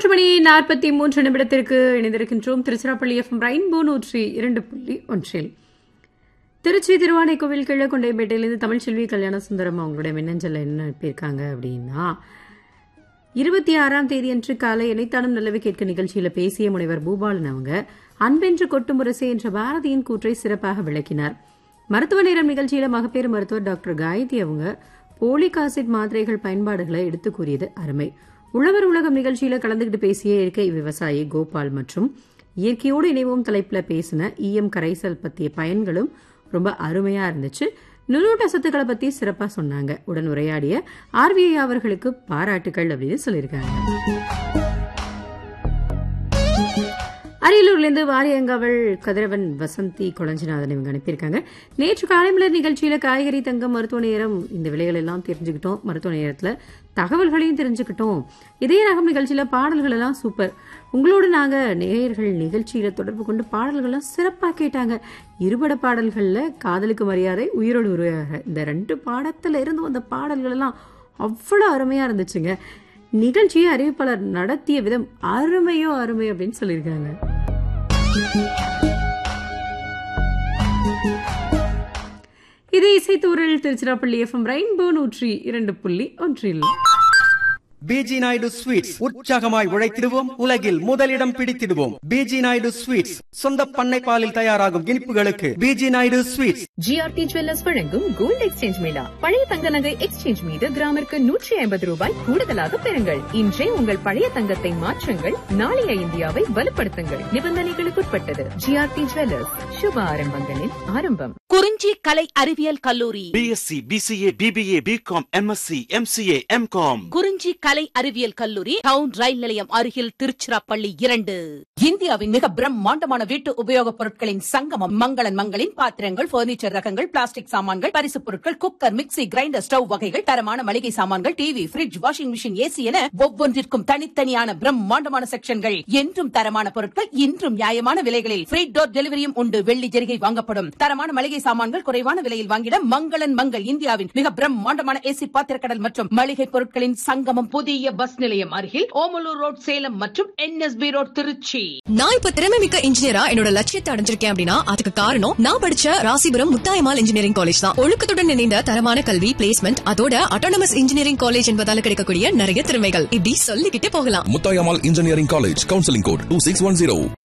மூன்று மணி நாற்பத்தி மூன்று நிமிடத்திற்கு இணைந்திருக்கின்றோம் திருச்சிராப்பள்ளி எஃப்எம் ரெயின்போ நூற்றி இரண்டு புள்ளி ஒன்றில் திருச்சி திருவானைக்கோவில் கிழக்கொண்டைப்பேட்டையிலிருந்து தமிழ்ச்செல்வி கல்யாண சுந்தரம் அவங்களுடைய மின்னஞ்சல் என்ன அனுப்பியிருக்காங்க அப்படின்னா இருபத்தி ஆறாம் தேதி அன்று காலை இணைத்தானும் நல்லவை கேட்க நிகழ்ச்சியில பேசிய முனைவர் பூபாலன் அவங்க அன்பென்று கொட்டும் முரசே என்ற பாரதியின் கூற்றை சிறப்பாக விளக்கினார் மருத்துவ நேரம் நிகழ்ச்சியில மகப்பேறு மருத்துவர் டாக்டர் காயத்ரி அவங்க போலிக் ஆசிட் மாத்திரைகள் பயன்பாடுகளை எடுத்து கூறியது அருமை உழவர் உலகம் நிகழ்ச்சியில கலந்துகிட்டு பேசிய இயற்கை விவசாயி கோபால் மற்றும் இயற்கையோடு இணைவோம் தலைப்புல பேசின ஈயம் கரைசல் பற்றிய பயன்களும் ரொம்ப அருமையா இருந்துச்சு நுண்ணூட்ட சத்துக்களை பத்தி சிறப்பா சொன்னாங்க உடன் உரையாடிய ஆர்விஐ அவர்களுக்கு பாராட்டுகள் அப்படின்னு சொல்லியிருக்காங்க அரியலூர்லேருந்து வாரியங்காவல் கதிரவன் வசந்தி கொளஞ்சிநாதன் இவங்க அனுப்பியிருக்காங்க நேற்று காலைமலர் நிகழ்ச்சியில காய்கறி தங்கம் மருத்துவ நேரம் இந்த விலைகள் எல்லாம் தெரிஞ்சுக்கிட்டோம் மருத்துவ நேரத்துல தகவல்களையும் தெரிஞ்சுக்கிட்டோம் இதே ரகம் நிகழ்ச்சியில பாடல்கள் எல்லாம் சூப்பர் உங்களோடு நாங்க நேயர்கள் நிகழ்ச்சியில தொடர்பு கொண்டு பாடல்கள்லாம் சிறப்பா கேட்டாங்க இருபட பாடல்கள்ல காதலுக்கு மரியாதை உயிரோடு உருவாக இந்த ரெண்டு பாடத்துல இருந்து வந்த பாடல்கள் எல்லாம் அவ்வளவு அருமையா இருந்துச்சுங்க நிகழ்ச்சியை அறிவிப்பாளர் நடத்திய விதம் அருமையோ அருமை அப்படின்னு சொல்லியிருக்காங்க இது இசைத்தூரில் திருச்சிராப்பள்ளி எஃப்எம் ரெயின்போ நூற்றி இரண்டு புள்ளி ஒன்றில் பிஜி நாயுடு ஸ்வீட்ஸ் உற்சாகமாய் உழைத்திடுவோம் உலகில் முதலிடம் பிடித்திடுவோம் பிஜி நாயுடு ஸ்வீட்ஸ் சொந்த பண்ணை பாலில் தயாராகும் இனிப்புகளுக்கு P G Naidu sweets GRT jewellers வழங்கும் கோல்ட் எக்ஸ்சேஞ்ச் மேளா பழைய தங்க நகை எக்ஸ்சேஞ்ச் மீது கிராமிற்கு நூற்றி ஐம்பது ரூபாய் கூடுதலாக பெறுங்கள் இன்றே உங்கள் பழைய தங்கத்தை மாற்றுங்கள் நாளைய இந்தியாவை வலுப்படுத்துங்கள் நிபந்தனைகளுக்குட்பட்டது ஜிஆர்டி ஜுவல்லர்ஸ் சுப ஆரம்பங்களின் ஆரம்பம் குறிஞ்சி கலை அறிவியல் கல்லூரி BSc BCA BBA BCom MSc MCA MCom Kurinji கலை அறிவியல் கல்லூரி டவுன் ரயில் நிலையம் அருகில் திருச்சிராப்பள்ளி இரண்டு இந்தியாவின் மிக பிரம்மாண்டமான வீட்டு உபயோகப் பொருட்களின் சங்கமம் மங்களன் மங்களின் பாத்திரங்கள் பர்னிச்சர் ரகங்கள் பிளாஸ்டிக் சாமான்கள் பரிசுப் பொருட்கள் குக்கர் மிக்ஸி கிரைண்டர் ஸ்டவ் வகைகள் தரமான மளிகை சாமான்கள் TV fridge washing machine AC என ஒவ்வொன்றிற்கும் தனித்தனியான பிரம்மாண்டமான செக்ஷன்கள் என்றும் தரமான பொருட்கள் இன்றும் நியாயமான விலைகளில் ஃப்ரீ டோர் டெலிவரியும் உண்டு வெள்ளி ஜெரிகை வாங்கப்படும் தரமான மளிகை சாமான்கள் குறைவான விலையில் வாங்கிட மங்களன் மங்கள் இந்தியாவின் மிக பிரம்மாண்டமான ஏசி பாத்திரக்கடல் மற்றும் மளிகை பொருட்களின் சங்கமம் புதிய பஸ் நிலையம் அருகில் ஓமலூர் ரோட் சேலம் மற்றும் என்எஸ்பி ரோட் திருச்சி நான் இப்ப திறமை மிக்க இன்ஜினியரா என்னோட லட்சியத்தை அடைஞ்சிருக்கேன் அப்படின்னா அதுக்கு காரணம் நான் படிச்ச ராசிபுரம் முத்தாயமால் இன்ஜினியரிங் காலேஜ் தான் ஒழுக்கத்துடன் இணைந்த தரமான கல்வி பிளேஸ்மெண்ட் அதோட அட்டானமஸ் இன்ஜினியரிங் காலேஜ் என்பதால கிடைக்கக்கூடிய நிறைய திறமைகள் இப்படி சொல்லிக்கிட்டே போகலாம் Muthayammal engineering college counselling code two six one zero